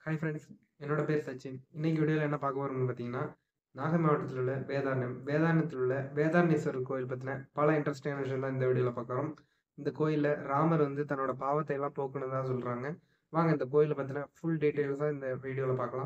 hi friends என்னோட பேர் சச்சின் இன்னைக்கு வீடியோவில் என்ன பார்க்க போகிறோம்னு பார்த்தீங்கன்னா நாகை மாவட்டத்தில் உள்ள வேதாரண்யம் வேதாரண்யத்தில் உள்ள வேதாரண்யேஸ்வரர் கோயில் பற்றின பல இன்ட்ரெஸ்டிங்கான விஷயம் தான் இந்த வீடியோவில் பார்க்குறோம் இந்த கோயிலில் ராமர் வந்து தன்னோட பாவத்தை எல்லாம் போக்குனதா சொல்கிறாங்க வாங்க இந்த கோயிலை பற்றின ஃபுல் டீட்டெயில்ஸாக இந்த வீடியோவில் பார்க்கலாம்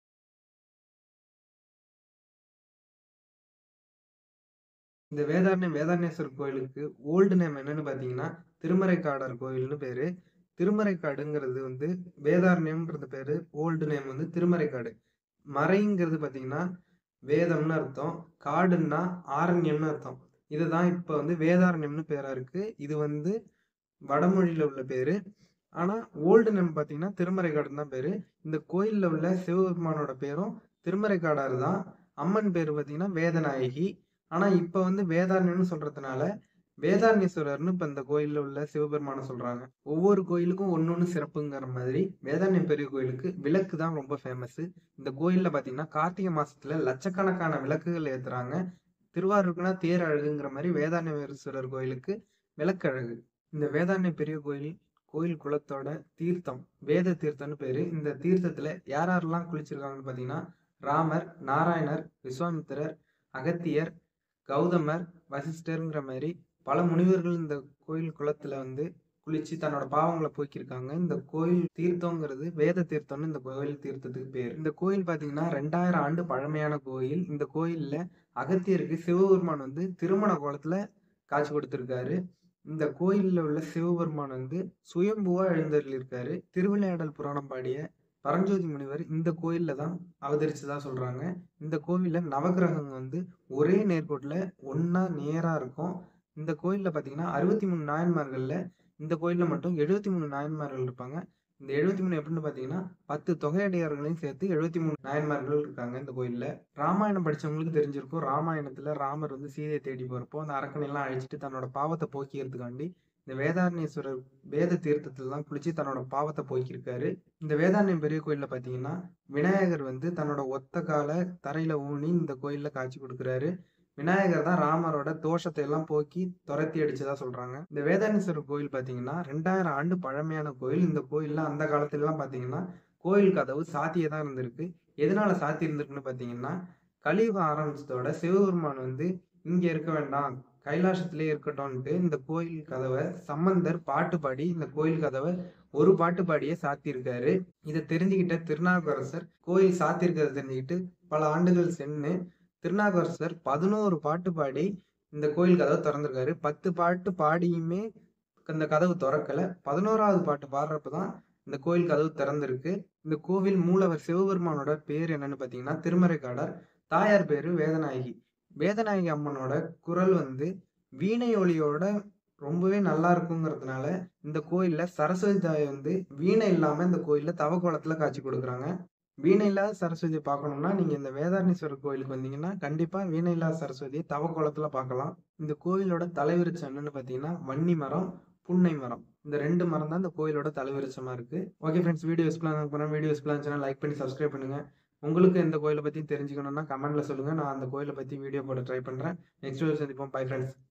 இந்த வேதாரண்யம் வேதாரண்யேஸ்வரர் கோயிலுக்கு ஓல்டு நேம் என்னன்னு பார்த்தீங்கன்னா திருமறைக்காடர் கோயில்னு பேர் திருமறைக்காடுங்கிறது வந்து வேதாரண்யம்ன்றது பேர் ஓல்டு நேம் வந்து திருமறைக்காடு மறைங்கிறது பார்த்தீங்கன்னா வேதம்னு அர்த்தம் காடுன்னா ஆரண்யம்னு அர்த்தம் இதுதான் இப்போ வந்து வேதாரண்யம்னு பேராக இருக்குது இது வந்து வடமொழியில் உள்ள பேர் ஆனால் ஓல்டு நேம் பார்த்தீங்கன்னா திருமறைக்காடுன்னு தான் பேர் இந்த கோயிலில் உள்ள சிவபெருமானோட பேரும் திருமறைக்காடார் தான் அம்மன் பேர் பார்த்தீங்கன்னா வேதநாயகி ஆனால் இப்போ வந்து வேதாரண்யம்னு சொல்கிறதுனால வேதாரண்யேஸ்வரர்னு இப்போ இந்த கோயிலில் உள்ள சிவபெருமானை சொல்கிறாங்க ஒவ்வொரு கோயிலுக்கும் ஒன்று ஒன்று சிறப்புங்கிற மாதிரி வேதாரண்யம் பெரிய கோயிலுக்கு விளக்கு தான் ரொம்ப ஃபேமஸ் இந்த கோயிலில் பார்த்தீங்கன்னா கார்த்திகை மாசத்துல லட்சக்கணக்கான விளக்குகள் ஏற்றுறாங்க திருவாரூருக்குனா தேர் அழகுங்கிற மாதிரி வேதாரண்யேஸ்வரர் கோயிலுக்கு விளக்கழகு இந்த வேதாரண்ய பெரிய கோயில் கோயில் குளத்தோட தீர்த்தம் வேத தீர்த்தம்னு பேர் இந்த தீர்த்தத்தில் யார் யாரெல்லாம் குளிச்சிருக்காங்கன்னு பார்த்தீங்கன்னா ராமர் நாராயணர் விஸ்வாமித்திரர் அகத்தியர் கௌதமர் வசிஷ்டருங்கிற மாதிரி பல முனிவர்கள் இந்த கோயில் குளத்துல வந்து குளிச்சு தன்னோட பாவங்களை போக்கியிருக்காங்க இந்த கோயில் தீர்த்தங்கிறது வேத தீர்த்தம்னு இந்த கோயில் தீர்த்தத்துக்கு பேர் இந்த கோயில் பார்த்தீங்கன்னா ரெண்டாயிரம் ஆண்டு பழமையான கோயில் இந்த கோயில்ல அகத்தியருக்கு சிவபெருமான் வந்து திருமண கோலத்துல காட்சி கொடுத்திருக்காரு இந்த கோயிலில் உள்ள சிவபெருமான் வந்து சுயம்புவா எழுந்தருளிருக்காரு திருவிளையாடல் புராணம் பாடிய பரஞ்சோதி முனிவர் இந்த கோயில்ல தான் அவதரிச்சதா சொல்றாங்க இந்த கோவில்ல நவகிரகங்கள் வந்து ஒரே நேர்கோட்டில் ஒன்னா நேரா இருக்கும் இந்த கோயில்ல பாத்தீங்கன்னா அறுபத்தி மூணு நாயன்மார்கள்ல இந்த கோயில்ல மட்டும் எழுபத்தி மூணு நாயன்மார்கள் இருப்பாங்க இந்த எழுபத்தி மூணு எப்படின்னு பாத்தீங்கன்னா பத்து தொகையடியார்களையும் சேர்த்து எழுபத்தி மூணு நாயன்மார்கள் இருக்காங்க இந்த கோயில்ல ராமாயணம் படிச்சவங்களுக்கு தெரிஞ்சிருக்கும் ராமாயணத்துல ராமர் வந்து சீதையை தேடி போறப்போ அந்த அரக்கனை எல்லாம் அழிச்சிட்டு தன்னோட பாவத்தை போக்கிக்கிறதுக்காண்டி இந்த வேதாரண்யேஸ்வரர் வேத தீர்த்தத்துல தான் குளிச்சு தன்னோட பாவத்தை போக்கியிருக்காரு இந்த வேதாரண்யம் பெரிய கோயில்ல பாத்தீங்கன்னா விநாயகர் வந்து தன்னோட ஒத்த கால தரையில ஊனி இந்த கோயில்ல காட்சி கொடுக்குறாரு விநாயகர் தான் ராமரோட தோஷத்தை எல்லாம் போக்கி துரத்தி அடிச்சதா சொல்றாங்க இந்த வேதாரண்யேஸ்வரர் கோயில் பாத்தீங்கன்னா ரெண்டாயிரம் ஆண்டு பழமையான கோயில் இந்த கோயில்ல அந்த காலத்துல எல்லாம் பாத்தீங்கன்னா கோயில் கதவு சாத்தியே தான் இருந்திருக்கு எதனால சாத்தி இருந்திருக்குன்னு பாத்தீங்கன்னா கலியுகம் ஆரம்பிச்சதோட சிவபெருமான் வந்து இங்க இருக்க வேண்டாம் கைலாசத்திலே இருக்கட்டும்ன்ட்டு இந்த கோயில் கதவை சம்பந்தர் பாட்டு பாடி இந்த கோயில் கதவை ஒரு பாட்டு பாடியே சாத்தியிருக்காரு இதை தெரிஞ்சுக்கிட்ட திருநாவுக்கரசர் கோயில் சாத்தியிருக்கிறத தெரிஞ்சுக்கிட்டு பல ஆண்டுகள் சென்று திருநாவுக்கரசர் பதினோரு பாட்டு பாடி இந்த கோயில் கதவை திறந்திருக்காரு பத்து பாட்டு பாடியுமே இந்த கதவு திறக்கல பதினோராவது பாட்டு பாடுறப்ப தான் இந்த கோயில் கதவு திறந்திருக்கு இந்த கோவில் மூலவர் சிவபெருமானோட பேர் என்னன்னு பார்த்தீங்கன்னா திருமறைக்காடர் தாயார் பேரு வேதநாயகி வேதநாயகி அம்மனோட குரல் வந்து வீணை ஒளியோட ரொம்பவே நல்லா இருக்குங்கிறதுனால இந்த கோயில்ல சரஸ்வதி தாய் வந்து வீணை இல்லாம இந்த கோயில்ல தவக்கோலத்துல காட்சி கொடுக்குறாங்க வீணை இல்லாத சரஸ்வதியை பார்க்கணும்னா நீங்க இந்த வேதாரண்யேஸ்வரர் கோயிலுக்கு வந்தீங்கன்னா கண்டிப்பா வீணை இல்லாத சரஸ்வதியை தவக்கோலத்துல பார்க்கலாம் இந்த கோயிலோட தலைவிருச்சம் என்னன்னு பார்த்தீங்கன்னா வன்னி மரம் புன்னை மரம் இந்த ரெண்டு மரம் தான் இந்த கோயிலோட தலைவிருச்சமா இருக்கு ஓகே ஃப்ரெண்ட்ஸ் வீடியோ யூஸ்ஃபுல்லாக பண்ண வீடியோ யூஸ்ஃபுல்லாக இருந்துச்சுன்னா லைக் பண்ணி சப்ஸ்கிரைப் பண்ணுங்க உங்களுக்கு எந்த கோயிலை பற்றி தெரிஞ்சுக்கணும்னா கமெண்ட்ல சொல்லுங்க நான் அந்த கோயிலை பற்றி வீடியோ போட ட்ரை பண்ணுறேன் நெக்ஸ்ட் வீடியோ சந்திப்போம் பை ஃப்ரெண்ட்ஸ்